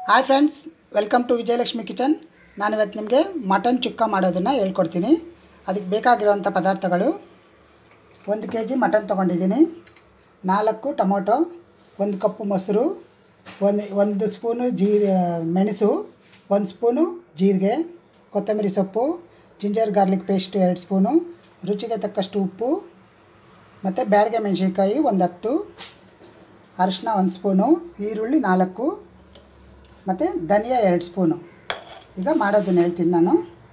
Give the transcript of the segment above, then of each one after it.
hi friends welcome to Vijayalakshmi kitchen ನಾನು ಇವತ್ತು ನಿಮಗೆ ಮಟನ್ ಚುಕ್ಕ ಮಾಡೋದನ್ನು ಹೇಳ್ಕೊಡ್ತೀನಿ ಅದಕ್ಕೆ ಬೇಕಾಗಿರೋವಂಥ ಪದಾರ್ಥಗಳು ಒಂದು ಕೆ ಜಿ ಮಟನ್ ತೊಗೊಂಡಿದ್ದೀನಿ ನಾಲ್ಕು ಟೊಮೊಟೊ ಒಂದು ಕಪ್ಪು ಮೊಸರು ಒಂದು ಒಂದು ಸ್ಪೂನು ಜೀರ ಮೆಣಸು ಒಂದು ಸ್ಪೂನು ಜೀರಿಗೆ ಕೊತ್ತಂಬರಿ ಸೊಪ್ಪು ಜಿಂಜರ್ ಗಾರ್ಲಿಕ್ ಪೇಸ್ಟ್ ಎರಡು ಸ್ಪೂನು ರುಚಿಗೆ ತಕ್ಕಷ್ಟು ಉಪ್ಪು ಮತ್ತು ಬ್ಯಾಡಗೆ ಮೆಣಸಿನ್ಕಾಯಿ ಒಂದು ಹತ್ತು ಅರಿಶಿನ ಒಂದು ಸ್ಪೂನು ಈರುಳ್ಳಿ ನಾಲ್ಕು ಮತ್ತು ಧನಿಯಾ ಎರಡು ಸ್ಪೂನು ಈಗ ಮಾಡೋದನ್ನು ಹೇಳ್ತೀನಿ ನಾನು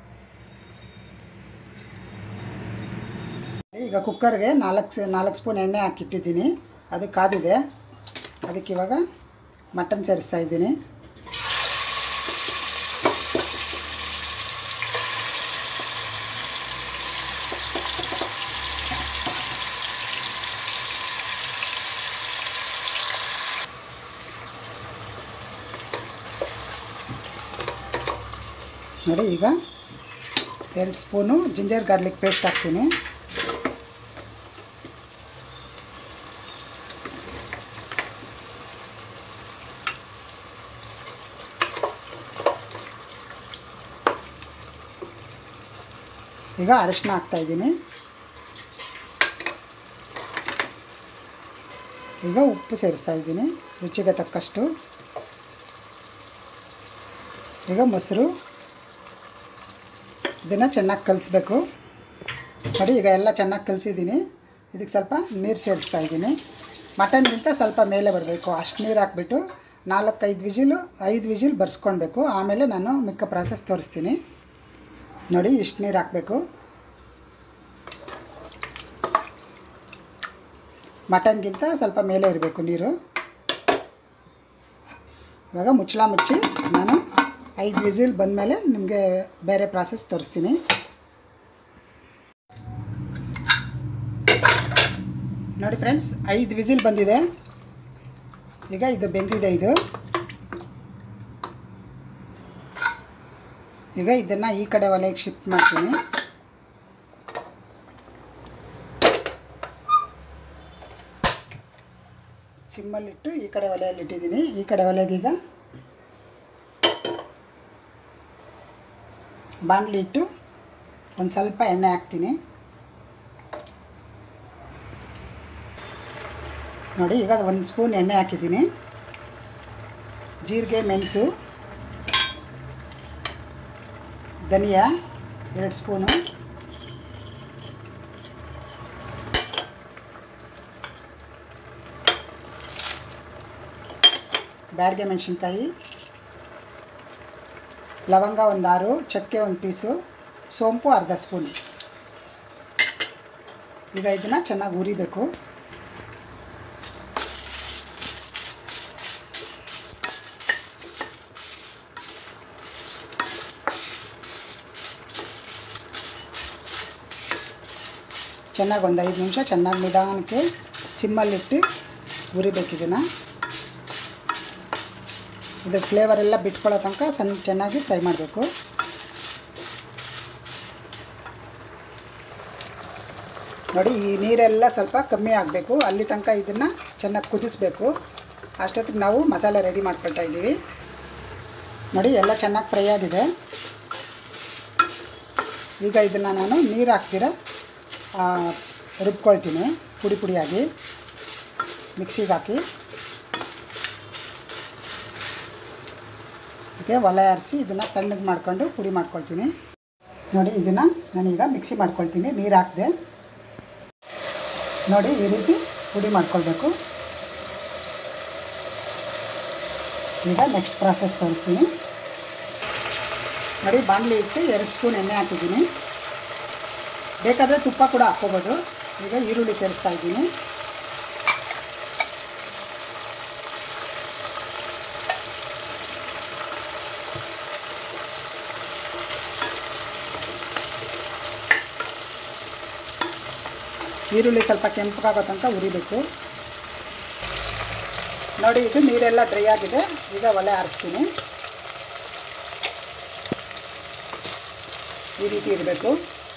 ಈಗ ಕುಕ್ಕರ್ಗೆ ನಾಲ್ಕು ನಾಲ್ಕು ಸ್ಪೂನ್ ಎಣ್ಣೆ ಹಾಕಿಟ್ಟಿದ್ದೀನಿ ಅದು ಕಾದಿದೆ ಅದಕ್ಕೆ ಇವಾಗ ಮಟನ್ ಸೇರಿಸ್ತಾ ಇದ್ದೀನಿ ನೋಡಿ ಈಗ ಎರಡು ಸ್ಪೂನು ಜಿಂಜರ್ ಗಾರ್ಲಿಕ್ ಪೇಸ್ಟ್ ಹಾಕ್ತೀನಿ ಈಗ ಅರಿಶಿನ ಹಾಕ್ತಾಯಿದ್ದೀನಿ ಈಗ ಉಪ್ಪು ಸೇರಿಸ್ತಾ ಇದ್ದೀನಿ ರುಚಿಗೆ ತಕ್ಕಷ್ಟು ಈಗ ಮೊಸರು ಇದನ್ನು ಚೆನ್ನಾಗಿ ಕಲಿಸ್ಬೇಕು ನೋಡಿ ಈಗ ಎಲ್ಲ ಚೆನ್ನಾಗಿ ಕಲಿಸಿದ್ದೀನಿ ಇದಕ್ಕೆ ಸ್ವಲ್ಪ ನೀರು ಸೇರಿಸ್ತಾ ಇದ್ದೀನಿ ಮಟನ್ಗಿಂತ ಸ್ವಲ್ಪ ಮೇಲೆ ಬರಬೇಕು ಅಷ್ಟು ನೀರು ಹಾಕ್ಬಿಟ್ಟು ನಾಲ್ಕೈದು ವಿಜಿಲು ಐದು ವಿಜಿಲ್ ಬರ್ಸ್ಕೊಳ್ಬೇಕು ಆಮೇಲೆ ನಾನು ಮಿಕ್ಕ ಪ್ರಾಸೆಸ್ ತೋರಿಸ್ತೀನಿ ನೋಡಿ ಇಷ್ಟು ನೀರು ಹಾಕಬೇಕು ಮಟನ್ಗಿಂತ ಸ್ವಲ್ಪ ಮೇಲೆ ಇರಬೇಕು ನೀರು ಇವಾಗ ಮುಚ್ಚಳ ಮುಚ್ಚಿ ನಾನು ಐದು ವಿಸಿಲ್ ಬಂದಮೇಲೆ ನಿಮಗೆ ಬೇರೆ ಪ್ರಾಸೆಸ್ ತೋರಿಸ್ತೀನಿ ನೋಡಿ ಫ್ರೆಂಡ್ಸ್ ಐದು ವಿಸಿಲ್ ಬಂದಿದೆ ಈಗ ಇದು ಬೆಂದಿದೆ ಇದು ಈಗ ಇದನ್ನು ಈ ಕಡೆ ಒಲೆಗೆ ಶಿಫ್ಟ್ ಮಾಡ್ತೀನಿ ಸಿಮ್ಮಲ್ಲಿಟ್ಟು ಈ ಕಡೆ ಒಲೆಯಲ್ಲಿ ಇಟ್ಟಿದ್ದೀನಿ ಈ ಕಡೆ ಒಲೆಗೀಗ ಬಾಣಲಿ ಇಟ್ಟು ಒಂದು ಸ್ವಲ್ಪ ಎಣ್ಣೆ ಹಾಕ್ತೀನಿ ನೋಡಿ ಈಗ ಒಂದು ಸ್ಪೂನ್ ಎಣ್ಣೆ ಹಾಕಿದ್ದೀನಿ ಜೀರಿಗೆ ಮೆಣಸು ಧನಿಯಾ ಎರಡು ಸ್ಪೂನು ಬ್ಯಾಡಗೆ ಮೆಣಸಿನ್ಕಾಯಿ ಲವಂಗ ಒಂದು ಆರು ಚಕ್ಕೆ ಒಂದು ಪೀಸು ಸೋಂಪು ಅರ್ಧ ಸ್ಪೂನ್ ಈಗ ಇದನ್ನು ಚೆನ್ನಾಗಿ ಉರಿಬೇಕು ಚೆನ್ನಾಗಿ ಒಂದು ಐದು ನಿಮಿಷ ಚೆನ್ನಾಗಿ ನಿಧಾನಕ್ಕೆ ಸಿಮ್ಮಲ್ಲಿಟ್ಟು ಉರಿಬೇಕು ಇದನ್ನು ಇದು ಫ್ಲೇವರ್ ಎಲ್ಲ ಬಿಟ್ಕೊಳ್ಳೋ ತನಕ ಸಣ್ಣ ಚೆನ್ನಾಗಿ ಫ್ರೈ ಮಾಡಬೇಕು ನೋಡಿ ಈ ನೀರೆಲ್ಲ ಸ್ವಲ್ಪ ಕಮ್ಮಿ ಆಗಬೇಕು ಅಲ್ಲಿ ತನಕ ಇದನ್ನು ಚೆನ್ನಾಗಿ ಕುದಿಸ್ಬೇಕು ಅಷ್ಟೊತ್ತಿಗೆ ನಾವು ಮಸಾಲೆ ರೆಡಿ ಮಾಡ್ಕೊಳ್ತಾ ಇದ್ದೀವಿ ನೋಡಿ ಎಲ್ಲ ಚೆನ್ನಾಗಿ ಫ್ರೈ ಆಗಿದೆ ಈಗ ಇದನ್ನು ನಾನು ನೀರು ಹಾಕ್ತೀರ ರುಬ್ಕೊಳ್ತೀನಿ ಪುಡಿ ಪುಡಿಯಾಗಿ ಮಿಕ್ಸಿಗೆ ಹಾಕಿ ಇದಕ್ಕೆ ಒಲೆ ಆರಿಸಿ ಇದನ್ನು ತಣ್ಣಗೆ ಮಾಡ್ಕೊಂಡು ಪುಡಿ ಮಾಡ್ಕೊಳ್ತೀನಿ ನೋಡಿ ಇದನ್ನು ನಾನೀಗ ಮಿಕ್ಸಿ ಮಾಡ್ಕೊಳ್ತೀನಿ ನೀರು ಹಾಕಿದೆ ನೋಡಿ ಈ ರೀತಿ ಪುಡಿ ಮಾಡ್ಕೊಳ್ಬೇಕು ಈಗ ನೆಕ್ಸ್ಟ್ ಪ್ರಾಸೆಸ್ ತೋರಿಸ್ತೀನಿ ನೋಡಿ ಬಾಣಲಿ ಇಟ್ಟು ಎರಡು ಸ್ಪೂನ್ ಎಣ್ಣೆ ಹಾಕಿದ್ದೀನಿ ಬೇಕಾದರೆ ತುಪ್ಪ ಕೂಡ ಹಾಕ್ಕೋಬೋದು ಈಗ ಈರುಳ್ಳಿ ಸೇರಿಸ್ತಾ ಇದ್ದೀನಿ ಈರುಳ್ಳಿ ಸ್ವಲ್ಪ ಕೆಂಪಗಾಗೋ ತನಕ ಉರಿಬೇಕು ನೋಡಿ ಇದು ನೀರೆಲ್ಲ ಡ್ರೈ ಆಗಿದೆ ಈಗ ಒಲೆ ಆರಿಸ್ತೀನಿ ಈ ರೀತಿ ಇರಬೇಕು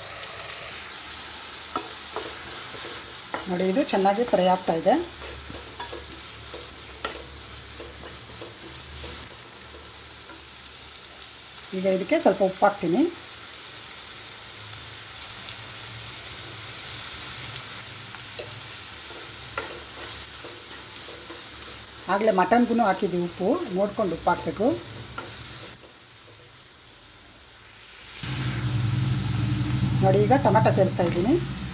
ನೋಡಿ ಇದು ಚೆನ್ನಾಗಿ ಫ್ರೈ ಆಗ್ತಾ ಇದೆ ಈಗ ಇದಕ್ಕೆ ಸ್ವಲ್ಪ ಉಪ್ಪು ಹಾಕ್ತೀನಿ ಆಗಲೇ ಮಟನ್ಗೂ ಹಾಕಿದ್ವಿ ಉಪ್ಪು ನೋಡ್ಕೊಂಡು ಉಪ್ಪು ಹಾಕಬೇಕು ನೋಡಿ ಈಗ ಟೊಮೆಟೊ ಸೇರಿಸ್ತಾ ಇದ್ದೀನಿ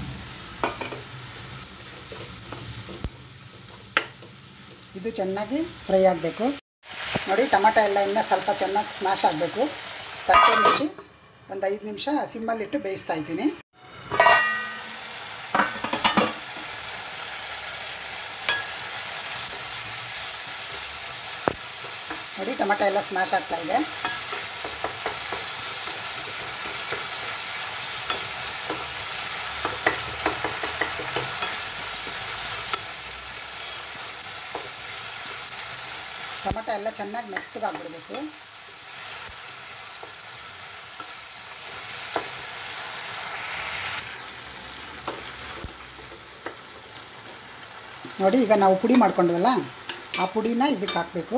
ಇದು ಚೆನ್ನಾಗಿ ಫ್ರೈ ಆಗಬೇಕು ನೋಡಿ ಟೊಮೆಟೊ ಎಲ್ಲ ಇನ್ನೂ ಸ್ವಲ್ಪ ಚೆನ್ನಾಗಿ ಸ್ಮ್ಯಾಶ್ ಆಗಬೇಕು ತಟ್ಟೆ ಮುಚ್ಚಿ ಒಂದು ಐದು ನಿಮಿಷ ಸಿಮ್ಮಲ್ಲಿಟ್ಟು ಬೇಯಿಸ್ತಾ ಇದ್ದೀನಿ ನೋಡಿ ಟೊಮೆಟೊ ಎಲ್ಲ ಸ್ಮ್ಯಾಶ್ ಆಗ್ತಾ ಇದೆ ಟೊಮೆಟೊ ಎಲ್ಲ ಚೆನ್ನಾಗಿ ಮೆತ್ತಗಾಗ್ಬಿಡ್ಬೇಕು ನೋಡಿ ಈಗ ನಾವು ಪುಡಿ ಮಾಡ್ಕೊಂಡ್ವಲ್ಲ ಆ ಪುಡಿನ ಇದಕ್ಕೆ ಹಾಕಬೇಕು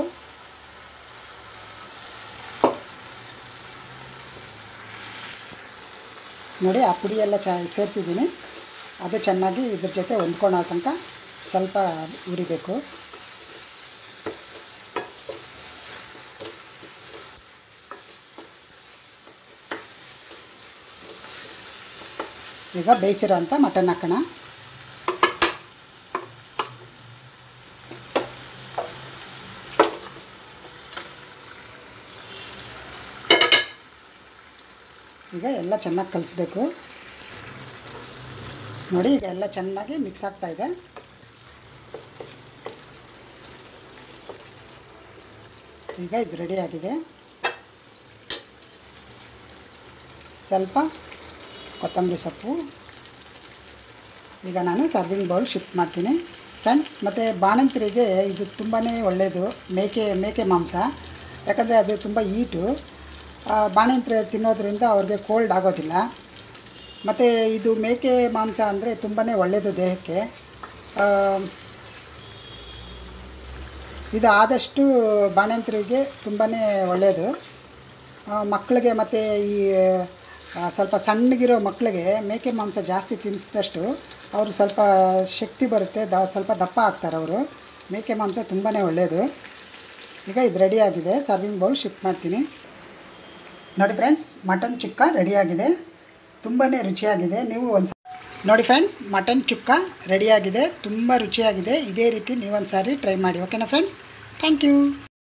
ನೋಡಿ ಆ ಪುಡಿ ಎಲ್ಲ ಚ ಸೇರಿಸಿದ್ದೀನಿ ಅದು ಚೆನ್ನಾಗಿ ಇದ್ರ ಜೊತೆ ಹೊಂದ್ಕೊಳ್ಳೋ ತನಕ ಸ್ವಲ್ಪ ಉರಿಬೇಕು ಈಗ ಬೇಯಿಸಿರೋ ಅಂಥ ಮಟನ್ ಹಾಕೋಣ ಈಗ ಎಲ್ಲ ಚೆನ್ನಾಗಿ ಕಲಿಸ್ಬೇಕು ನೋಡಿ ಈಗ ಎಲ್ಲ ಚೆನ್ನಾಗಿ ಮಿಕ್ಸ್ ಆಗ್ತಾ ಇದೆ ಈಗ ಇದು ರೆಡಿ ಆಗಿದೆ ಸ್ವಲ್ಪ ಕೊತ್ತಂಬರಿ ಸೊಪ್ಪು ಈಗ ನಾನು ಸರ್ವಿಂಗ್ ಬೌಲ್ ಶಿಫ್ಟ್ ಮಾಡ್ತೀನಿ ಫ್ರೆಂಡ್ಸ್ ಮತ್ತು ಬಾಣಂತರಿಗೆ ಇದು ತುಂಬಾ ಒಳ್ಳೆಯದು ಮೇಕೆ ಮೇಕೆ ಮಾಂಸ ಯಾಕಂದರೆ ಅದು ತುಂಬ ಈಟು ಬಾಣಂತರು ತಿನ್ನೋದ್ರಿಂದ ಅವ್ರಿಗೆ ಕೋಲ್ಡ್ ಆಗೋದಿಲ್ಲ ಮತ್ತು ಇದು ಮೇಕೆ ಮಾಂಸ ಅಂದರೆ ತುಂಬಾ ಒಳ್ಳೆಯದು ದೇಹಕ್ಕೆ ಆ, ಇದು ಆದಷ್ಟು ಬಾಣಂತರಿಗೆ ತುಂಬಾ ಒಳ್ಳೆಯದು ಆ, ಮಕ್ಕಳಿಗೆ ಮತ್ತು ಈ ಆ, ಸ್ವಲ್ಪ ಸಣ್ಣಗಿರೋ ಮಕ್ಕಳಿಗೆ ಮೇಕೆ ಮಾಂಸ ಜಾಸ್ತಿ ತಿನ್ನಿಸಿದಷ್ಟು ಅವರು ಸ್ವಲ್ಪ ಶಕ್ತಿ ಬರುತ್ತೆ ದ ಸ್ವಲ್ಪ ದಪ್ಪ ಆಗ್ತಾರೆ ಅವರು ಮೇಕೆ ಮಾಂಸ ತುಂಬಾ ಒಳ್ಳೆಯದು ಈಗ ಇದು ರೆಡಿ ಆಗಿದೆ ಸರ್ವಿಂಗ್ ಬೌಲ್ ಶಿಫ್ಟ್ ಮಾಡ್ತೀನಿ ನೋಡಿ ಫ್ರೆಂಡ್ಸ್ ಮಟನ್ ಚುಕ್ಕ ರೆಡಿಯಾಗಿದೆ ತುಂಬಾ ರುಚಿಯಾಗಿದೆ ನೀವು ಒಂದು ನೋಡಿ ಫ್ರೆಂಡ್ ಮಟನ್ ಚುಕ್ಕ ರೆಡಿಯಾಗಿದೆ ತುಂಬ ರುಚಿಯಾಗಿದೆ ಇದೇ ರೀತಿ ನೀವೊಂದು ಸಾರಿ ಟ್ರೈ ಮಾಡಿ ಓಕೆನಾ ಫ್ರೆಂಡ್ಸ್ ಥ್ಯಾಂಕ್ ಯು